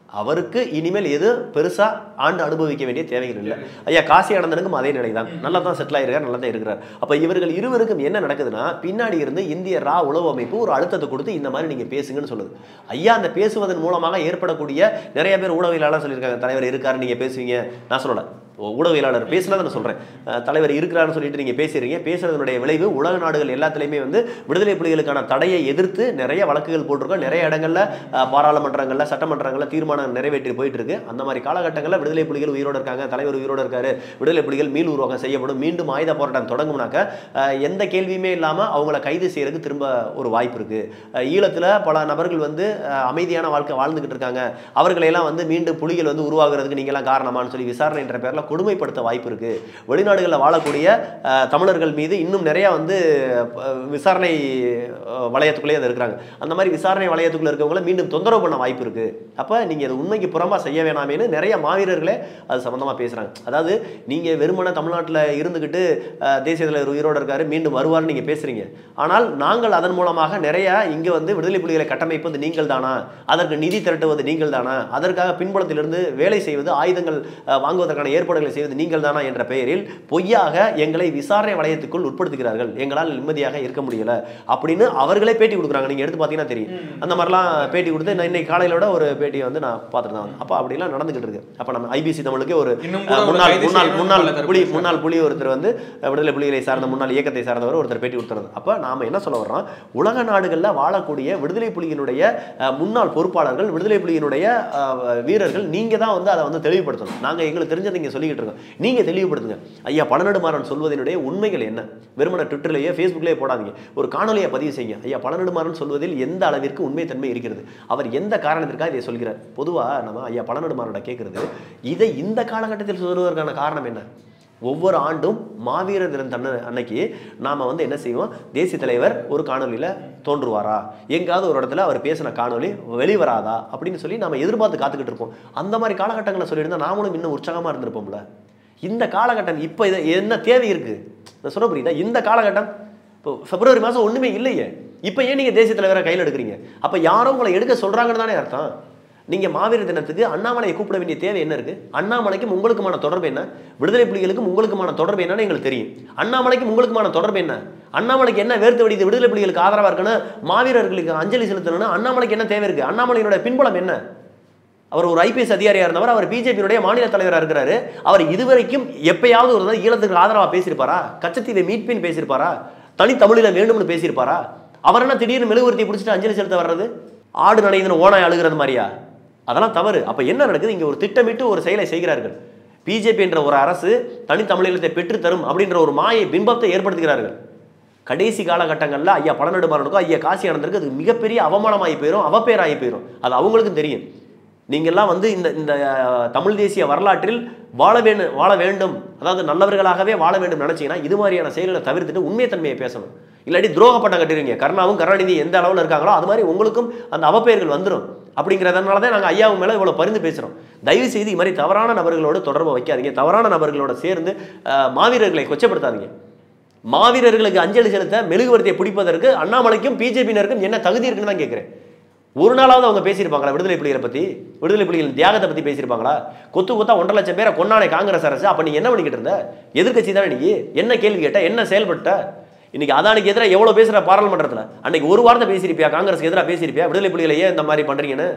அவருக்கு இனிமேல் எது பெருசா ஆண்டு அனுபவிக்க வேண்டிய தேவைகள் இல்லை ஐயா காசி ஆனந்தனுக்கும் அதே நிலை தான் நல்லா தான் செட்டில் ஆயிருக்கார் நல்லா தான் இருக்கிறார் அப்ப இவர்கள் இருவருக்கும் என்ன நடக்குதுன்னா பின்னாடி இருந்து இந்திய ரா உளவு அமைப்பு ஒரு அழுத்தத்தை கொடுத்து இந்த மாதிரி நீங்க பேசுங்கன்னு சொல்லுது ஐயா அந்த பேசுவதன் மூலமாக ஏற்படக்கூடிய நிறைய பேர் ஊடகவியலாளர் சொல்லியிருக்காங்க தலைவர் இருக்காரு நீங்க பேசுவீங்க நான் சொல்லல ஊடகவியலாளர் பேசினதை நான் சொல்றேன் அஹ் தலைவர் இருக்கிறாருன்னு சொல்லிட்டு நீங்க பேசுறீங்க பேசுறதுனுடைய விளைவு உலக நாடுகள் எல்லாத்துலயுமே வந்து விடுதலை புலிகளுக்கான தடையை எதிர்த்து நிறைய வழக்குகள் போட்டிருக்கோம் நிறைய இடங்கள்ல அஹ், பாராளுமன்றங்கள்ல சட்டமன்றங்கள்ல தீர்மானம் நிறைவேற்றி போயிட்டு இருக்கு அந்த மாதிரி காலகட்டங்களில் விடுதலை புலிகள் உயிரோடு இருக்காங்க தலைவர் உயிரோடு இருக்காரு விடுதலை புலிகள் மீள் உருவாக்கம் செய்யப்படும் மீண்டும் ஆயுத போராட்டம் தொடங்கும்னாக்க அஹ், எந்த கேள்வியுமே இல்லாம அவங்கள கைது செய்யறதுக்கு திரும்ப ஒரு வாய்ப்பு இருக்கு அஹ், ஈழத்துல பல நபர்கள் வந்து அஹ், அமைதியான வாழ்க்கை வாழ்ந்துகிட்டு இருக்காங்க அவர்களையெல்லாம் வந்து மீண்டும் புலிகள் வந்து உருவாகுறதுக்கு நீங்க எல்லாம் காரணமான்னு சொல்லி விசாரணை என்ற பேர்ல கொடுமைப்படுத்த வாய்ப்பு இருக்கு வெளிநாடுகளில் வாழக்கூடிய அஹ், தமிழர்கள் மீது இன்னும் நிறைய வந்து அஹ், விசாரணை அஹ், வளையத்துக்குள்ளேயே அது இருக்கிறாங்க அந்த மாதிரி விசாரணை வளையத்துக்குள்ள இருக்கவங்கள மீண்டும் தொந்தரவு பண்ண வாய்ப்பு இருக்கு அப்ப நீங்க இது உண்மைக்கு புறம்பா செய்ய வேணாமேன்னு நிறைய மாவீரர்களே அது சம்பந்தமா பேசுறாங்க அதாவது நீங்க வெறுமன தமிழ்நாட்டுல இருந்துகிட்டு அஹ், தேசிய தலைவர் உயிரோடு இருக்காரு மீண்டும் வருவார்னு நீங்க பேசுறீங்க ஆனால் நாங்கள் அதன் மூலமாக நிறைய இங்க வந்து விடுதலை புலிகளை கட்டமைப்பது நீங்கள் தானா அதற்கு நிதி திரட்டுவது நீங்கள் தானா அதற்காக பின்புலத்திலிருந்து வேலை செய்வது ஆயுதங்கள் அஹ், வாங்குவதற்கான ஏற்பாடுகளை செய்வது நீங்கள் தானா என்ற பெயரில் பொய்யாக எங்களை விசாரணை வளையத்துக்குள் உட்படுத்துகிறார்கள் எங்களால் நிம்மதியாக இருக்க முடியல அப்படின்னு அவர்களே பேட்டி கொடுக்குறாங்க நீங்க எடுத்து பார்த்தீங்கன்னா தெரியும் அந்த மாதிரிலாம் பேட்டி கொடுத்து நான் இன்னைக்கு காலையிலோட ஒரு பேட்டியை வந்து நான் பார்த்துட்டு தான் வந்தேன். அப்போ அப்படிலாம் நடந்துகிட்டு இருக்கு அப்போ நம்ம ஐபிசி தமிழுக்கு ஒரு இன்னும் கூட அஹ், ஒரு முன்னாள் கைது முன்னாள் செய்யணும்னு முன்னாள் பல தரப்பு புலி பேசுறாங்க. முன்னாள் புலி ஒருத்தர் வந்து அஹ், விடுதலை புலிகளை சார்ந்த முன்னாள் இயக்கத்தை சார்ந்தவர் ஒருத்தர் பேட்டி கொடுத்துறது அப்போ நாம என்ன சொல்ல வர்றோம் உலக நாடுகளில் வாழக்கூடிய விடுதலை புலியினுடைய அஹ், முன்னாள் பொறுப்பாளர்கள் விடுதலை புலியினுடைய அஹ், வீரர்கள் நீங்க தான் வந்து அதை வந்து தெளிவுபடுத்தணும் நாங்க எங்களுக்கு தெரிஞ்சதை இங்க சொல்லிக்கிட்டு இருக்கோம் நீங்க தெளிவுபடுத்துங்க ஐயா பழநெடுமாறன் சொல்வதனுடைய உண்மைகள் என்ன வெறுமன ட்விட்டர்லயே ஃபேஸ்புக்லயே போடாதீங்க ஒரு காணொலியை பதிவு செய்யுங்க ஐயா பழநெடுமாறன் சொல்வதில் எந்த அளவிற்கு உண்மைத்தன்மை இருக்கிறது அவர் எந்த காரணத்திற்காக இதை சொல்கிறார் பொதுவா நம்ம ஐயா பழநெடுமாறனோட கேட்கறது இதை இந்த காலகட்டத்தில் சொல்வதற்கான காரணம் என்ன ஒவ்வொரு ஆண்டும் மாவீரர் தினம் தன்ன அன்னைக்கு நாம வந்து என்ன செய்வோம் தேசிய தலைவர் ஒரு காணொலியில தோன்றுவாரா எங்காவது ஒரு இடத்துல அவர் பேசின காணொலி வெளிவராதா அப்படின்னு சொல்லி நாம எதிர்பார்த்து காத்துக்கிட்டு இருப்போம் அந்த மாதிரி காலகட்டங்களை சொல்லியிருந்தா நாமளும் இன்னும் உற்சாகமா இருந்திருப்போம்ல இந்த காலகட்டம் இப்போ இது என்ன தேவை இருக்கு நான் சொல்ல புரியுதா இந்த காலகட்டம் இப்போ பிப்ரவரி மாதம் ஒன்றுமே இல்லையே இப்போ ஏன் நீங்கள் தேசிய தலைவரை கையில் எடுக்கிறீங்க அப்போ யாரோ உங்களை எடுக்க சொல்கிறாங்கன்னு தானே அர்த்தம் நீங்கள் மாவீரர் தினத்துக்கு அண்ணாமலையை கூப்பிட வேண்டிய தேவை என்ன இருக்குது அண்ணாமலைக்கும் உங்களுக்குமான தொடர்பு என்ன விடுதலை புலிகளுக்கும் உங்களுக்குமான தொடர்பு என்னன்னு எங்களுக்கு தெரியும் அண்ணாமலைக்கும் உங்களுக்குமான தொடர்பு என்ன அண்ணாமலைக்கு என்ன வேர்த்து வெடிது விடுதலை புலிகளுக்கு ஆதரவாக இருக்கணும் மாவீரர்களுக்கு அஞ்சலி செலுத்தணும்னு அண்ணாமலைக்கு என்ன தேவை இருக்குது அண்ணாமலையினுடைய பின்புலம் என்ன அவர் ஒரு ஐபிஎஸ் அதிகாரியா இருந்தவர் அவர் பிஜேபியினுடைய மாநில தலைவராக இருக்கிறாரு அவர் இதுவரைக்கும் எப்பயாவது ஒரு தடவை ஈழத்துக்கு ஆதரவாக பேசியிருப்பாரா கச்சத்தீவை மீட்பின்னு பேசியிருப்பாரா தனித்தமிழில் வேண்டும்னு பேசியிருப்பாரா அவர் என்ன திடீர்னு மெழுகுவர்த்தி பிடிச்சிட்டு அஞ்சலி செலுத்த வர்றது ஆடு நடையுதுன்னு ஓனாய் அழுகிறது மாதிரியா அதெல்லாம் தவறு அப்ப என்ன நடக்குது இங்க ஒரு திட்டமிட்டு ஒரு செயலை செய்கிறார்கள் பிஜேபி என்ற ஒரு அரசு தனித்தமிழீழத்தை பெற்றுத் தரும் அப்படின்ற ஒரு மாயை பிம்பத்தை ஏற்படுத்துகிறார்கள் கடைசி காலகட்டங்களில் ஐயா பழநெடுமாறனுக்கும் ஐயா காசி ஆனந்தருக்கு அது மிகப்பெரிய அவமானமாகி போயிடும் அவப்பேராகி போயிடும் அது அவங்களுக்கும் தெரியும் நீங்கள்லாம் வந்து இந்த இந்த அஹ், தமிழ் தேசிய வரலாற்றில் வாழ வேண்டும் வாழ வேண்டும் அதாவது நல்லவர்களாகவே வாழ வேண்டும் நினைச்சீங்கன்னா இது மாதிரியான செயல்களை தவிர்த்துட்டு உண்மைத்தன்மையை பேசணும் இல்லாட்டி துரோகப்பட்டம் கட்டிடுவீங்க கருணாவும் கருணாநிதி எந்த அளவில் இருக்காங்களோ அது மாதிரி உங்களுக்கும் அந்த அவப்பெயர்கள் வந்துடும் அப்படிங்கிறதுனால தான் நாங்கள் ஐயாவும் மேலே இவ்வளோ பரிந்து பேசுகிறோம் தயவு செய்து இது மாதிரி தவறான நபர்களோடு தொடர்பு வைக்காதீங்க தவறான நபர்களோட சேர்ந்து அஹ், மாவீரர்களை கொச்சப்படுத்தாதீங்க மாவீரர்களுக்கு அஞ்சலி செலுத்த மெழுகுவர்த்தியை பிடிப்பதற்கு அண்ணாமலைக்கும் பிஜேபியினருக்கும் என்ன தகுதி இருக்குன்னு தான் கேட்குறேன் ஒரு நாளாவது அவங்க பேசியிருப்பாங்களா விடுதலை புலிகளை பத்தி விடுதலை புலிகளின் தியாகத்தை பத்தி பேசியிருப்பாங்களா கொத்து கொத்தா ஒன்றரை லட்சம் பேரை கொண்டானே காங்கிரஸ் அரசு அப்ப நீ என்ன பண்ணிக்கிட்டு இருந்த எதிர்க்கட்சி தானே நீ என்ன கேள்வி கேட்ட என்ன செயல்பட்ட இன்னைக்கு அதானிக்கு எதிராக எவ்வளவு பேசுற பாராளுமன்றத்துல அன்னைக்கு ஒரு வார்த்தை பேசியிருப்பியா காங்கிரஸ்க்கு எதிராக பேசியிருப்பியா விடுதலை புலிகளை ஏன் இந்த மாதிரி பண்றீங்கன்னு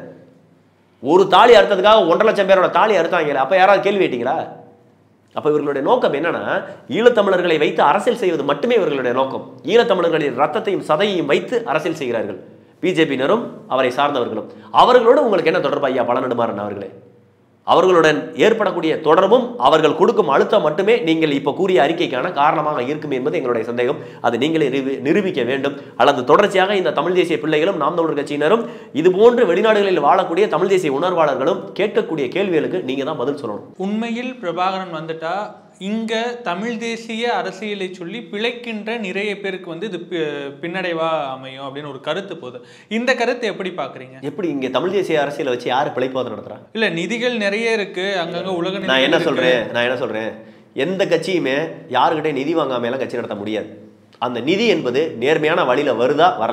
ஒரு தாலி அறுத்ததுக்காக ஒன்றரை லட்சம் பேரோட தாலி அறுத்தாங்களே அப்ப யாராவது கேள்வி கேட்டீங்களா அப்ப இவர்களுடைய நோக்கம் என்னன்னா ஈழத்தமிழர்களை வைத்து அரசியல் செய்வது மட்டுமே இவர்களுடைய நோக்கம் ஈழத்தமிழர்களின் ரத்தத்தையும் சதையையும் வைத்து அரசியல் செய்கிறார்கள் பிஜேபியினரும் அவரை சார்ந்தவர்களும் அவர்களோடு உங்களுக்கு என்ன தொடர்பு ஐயா பலநெடுமாறன் அவர்களே அவர்களுடன் ஏற்படக்கூடிய தொடர்பும் அவர்கள் கொடுக்கும் அழுத்தம் மட்டுமே நீங்கள் இப்போ கூறிய அறிக்கைக்கான காரணமாக இருக்கும் என்பது எங்களுடைய சந்தேகம் அது நீங்களே நிரூபி- நிரூபிக்க வேண்டும் அல்லது தொடர்ச்சியாக இந்த தமிழ் தேசிய பிள்ளைகளும் நாம் தமிழர் கட்சியினரும் இதுபோன்று வெளிநாடுகளில் வாழக்கூடிய தமிழ் தேசிய உணர்வாளர்களும் கேட்கக்கூடிய கேள்விகளுக்கு நீங்க தான் பதில் சொல்லணும் உண்மையில் பிரபாகரன் வந்துட்டா இங்க தமிழ் தேசிய அரசியலை சொல்லி பிழைக்கின்ற நிறைய பேருக்கு வந்து இது பி- பின்னடைவா அமையும் அப்படின்னு ஒரு கருத்து போகுது இந்த கருத்தை எப்படி பாக்குறீங்க எப்படி இங்க தமிழ் தேசிய அரசியலை வச்சு யார் பிழைப்பாவது நடத்துறா இல்ல நிதிகள் நிறைய இருக்கு அங்கங்க உலக நான் நிதிகள் என்ன இருக்கு. சொல்றேன் நான் என்ன சொல்றேன் எந்த கட்சியுமே யாருக்கிட்டே நிதி வாங்காம எல்லாம் கட்சி நடத்த முடியாது அந்த நிதி என்பது நேர்மையான வழியில வருதா வரலையா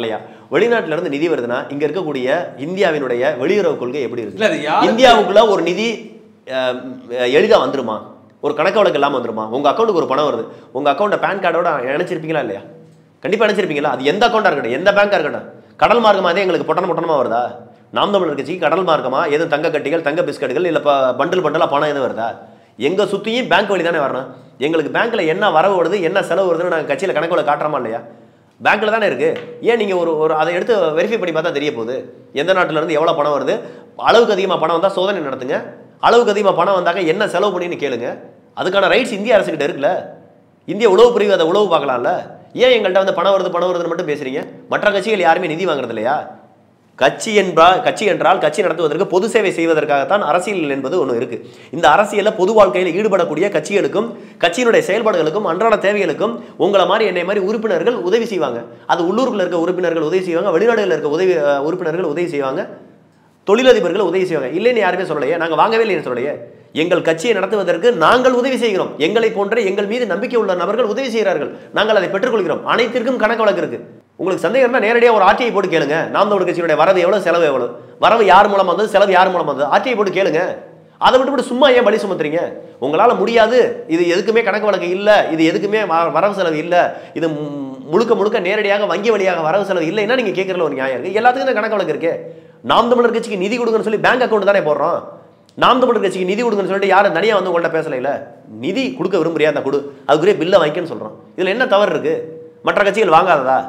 வெளிநாட்டுல இருந்து நிதி வருதுன்னா இங்க இருக்கக்கூடிய இந்தியாவினுடைய வெளியுறவு கொள்கை எப்படி இல்ல, இருக்கு அது யாருக்கு- இந்தியாவுக்குள்ள ஒரு நிதி அஹ், எளிதா வந்துருமா ஒரு கணக்கு வழக்கு இல்லாம வந்துருமா உங்க அக்கௌண்ட்டுக்கு ஒரு பணம் வருது உங்க அக்கௌண்ட்டை பேன் கார்டோட இணைச்சிருப்பீங்களா இல்லையா கண்டிப்பா இணைச்சிருப்பீங்களா அது எந்த அக்கௌண்டா இருக்கட்டும் எந்த பேங்கா இருக்கட்டும் கடல் மார்க்கமா அதே எங்களுக்கு பொட்டன பொட்டனமா வருதா நாம் தமிழர் கட்சிக்கு கடல் மார்க்கமா எதுவும் தங்க கட்டிகள் தங்க பிஸ்கட்டுகள் இல்ல ப- பண்டில் பண்டலா பணம் எதுவும் வருதா எங்க சுத்தியும் பேங்க் வழி தானே வரணும் எங்களுக்கு பேங்க்ல என்ன வரவு வருது என்ன செலவு வருதுன்னு நாங்க கட்சியில கணக்குல காட்டுறோமா இல்லையா பேங்க்ல தானே இருக்கு ஏன் நீங்க ஒரு ஒரு அதை எடுத்து வெரிஃபை பண்ணி பார்த்தா தெரிய போகுது எந்த நாட்டுல இருந்து எவ்வளவு பணம் வருது அளவுக்கு அதிகமா பணம் வந்தா சோதனை நடத்துங்க அளவுக்கு அதிகமா பணம் வந்தாக்க என்ன செலவு பண்ணின்னு கேளுங்க அதுக்கான ரைட்ஸ் இந்திய அரசுகிட்ட இருக்குல்ல இந்திய உளவு பிரிவு அதை உளவு பார்க்கலாம்ல ஏன் எங்கள்கிட்ட வந்து பணம் வருது பணம் வருதுன்னு மட்டும் பேசுறீங்க மற்ற கட்சிகள் யாருமே நிதி வாங்குறது இல்லையா கட்சி என்றால் கட்சி என்றால் கட்சி நடத்துவதற்கு பொது சேவை செய்வதற்காகத்தான் அரசியல் என்பது ஒன்று இருக்கு இந்த அரசியலில் பொது வாழ்க்கையில் ஈடுபடக்கூடிய கட்சிகளுக்கும் கட்சியினுடைய செயல்பாடுகளுக்கும் அன்றாட தேவைகளுக்கும் உங்களை மாதிரி என்னை மாதிரி உறுப்பினர்கள் உதவி செய்வாங்க அது உள்ளூருக்குள்ள இருக்க உறுப்பினர்கள் உதவி செய்வாங்க வெளிநாடுகளில் இருக்க உதவி அஹ், உறுப்பினர்கள் உதவி செய்வாங்க தொழிலதிபர்கள் உதவி செய்வாங்க இல்லைன்னு யாருமே சொல்லலையே நாங்கள் வாங்கவே இல்லைன்னு சொல்லலையே எங்கள் கட்சியை நடத்துவதற்கு நாங்கள் உதவி செய்கிறோம் எங்களை போன்ற எங்கள் மீது நம்பிக்கை உள்ள நபர்கள் உதவி செய்கிறார்கள் நாங்கள் அதை பெற்றுக்கொள்கிறோம் அனைத்திற்கும் கணக்கு வழக்கு இருக்கு உங்களுக்கு சந்தேகம் இருந்தால் நேரடியாக ஒரு ஆர்டிஐ போட்டு கேளுங்க நாம் தமிழர் கட்சியினுடைய வரவு எவ்வளவு செலவு எவ்வளவு வரவு யார் மூலமா வந்தது செலவு யார் மூலமா வந்தது ஆர்டிஐ போட்டு கேளுங்க அதை விட்டு சும்மா ஏன் பலி சுமத்துறீங்க உங்களால முடியாது இது எதுக்குமே கணக்கு வழக்கு இல்ல இது எதுக்குமே வ- வரவு செலவு இல்ல இது மு- முழுக்க முழுக்க நேரடியாக வங்கி வழியாக வரவு செலவு இல்லைன்னா நீங்க கேட்கறதுல ஒரு நியாயம் இருக்கு எல்லாத்துக்கும் தான் கணக்கு வழக்கு இருக்கே நாம் தமிழர் கட்சிக்கு நிதி கொடுங்கன்னு சொல்லி பேங்க் அக்கௌண்ட் தானே போடுறோம் நாம் தமிழர் கட்சிக்கு நிதி கொடுங்கன்னு சொல்லிட்டு யாரும் தனியா வந்து உங்கள்ட்ட பேசலைல நிதி கொடுக்க விரும்புறியா அந்த கொடு அதுக்குரிய பில்லை வாங்கிக்கன்னு சொல்றோம் இதுல என்ன தவறு இருக்கு மற்ற கட்சிகள் வாங்காததா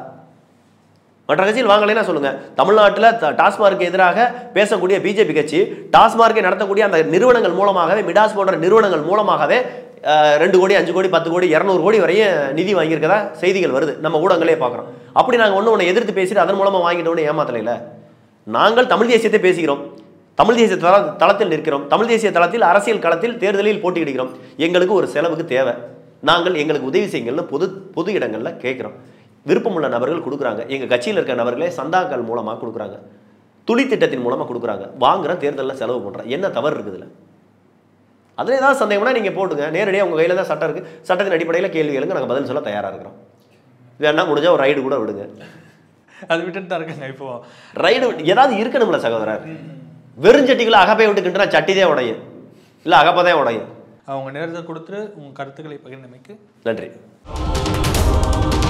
மற்ற கட்சியில் வாங்கலைன்னா சொல்லுங்க தமிழ்நாட்டில் டாஸ்மார்க்கு எதிராக பேசக்கூடிய பிஜேபி கட்சி டாஸ்மார்க்கை நடத்தக்கூடிய அந்த நிறுவனங்கள் மூலமாகவே மிடாஸ் போன்ற நிறுவனங்கள் மூலமாகவே அஹ், ரெண்டு கோடி அஞ்சு கோடி பத்து கோடி இரநூறு கோடி வரையும் நிதி வாங்கியிருக்கதா செய்திகள் வருது நம்ம ஊடகங்களே பார்க்குறோம் அப்படி நாங்கள் ஒன்று ஒன்று எதிர்த்து பேசிட்டு அதன் மூலமாக வாங்கிட்டோன்னு ஏமாத்தலைல நாங்கள் தமிழ் தேசியத்தை பேசுகிறோம் தமிழ் தேசிய தள தளத்தில் நிற்கிறோம் தமிழ் தேசிய தளத்தில் அரசியல் களத்தில் தேர்தலில் போட்டியிடுகிறோம் எங்களுக்கு ஒரு செலவுக்கு தேவை நாங்கள் எங்களுக்கு உதவி செய்யுங்கள்னு பொது பொது இடங்களில் கேட்குறோம் விருப்பமுள்ள நபர்கள் கொடுக்குறாங்க எங்கள் கட்சியில் இருக்க நபர்களே சந்தாக்கள் மூலமாக கொடுக்குறாங்க துளி திட்டத்தின் மூலமாக கொடுக்குறாங்க வாங்குற தேர்தலில் செலவு பண்ணுறேன் என்ன தவறு இருக்குதுல அதில் ஏதாவது சந்தேகம்னா நீங்கள் போட்டுங்க நேரடியாக உங்கள் கையில் தான் சட்டம் இருக்குது சட்டத்தின் அடிப்படையில் கேள்வி கேளுங்க நாங்கள் பதில் சொல்ல தயாராக இருக்கிறோம் வேணா முடிஞ்சால் ஒரு ரைடு கூட விடுங்க அது விட்டுட்டு தான் இருக்காங்க இப்போ ரைடு ஏதாவது இருக்கணும்ல சகோதரர் வெறுஞ்சட்டிக்குள்ள அகப்பை விட்டுக்கிட்டுனா சட்டிதே உடையும் இல்லை அகப்பதே உடையும் அவங்க நேரத்தை கொடுத்துட்டு உங்க கருத்துக்களை பகிர்ந்தமைக்கு நன்றி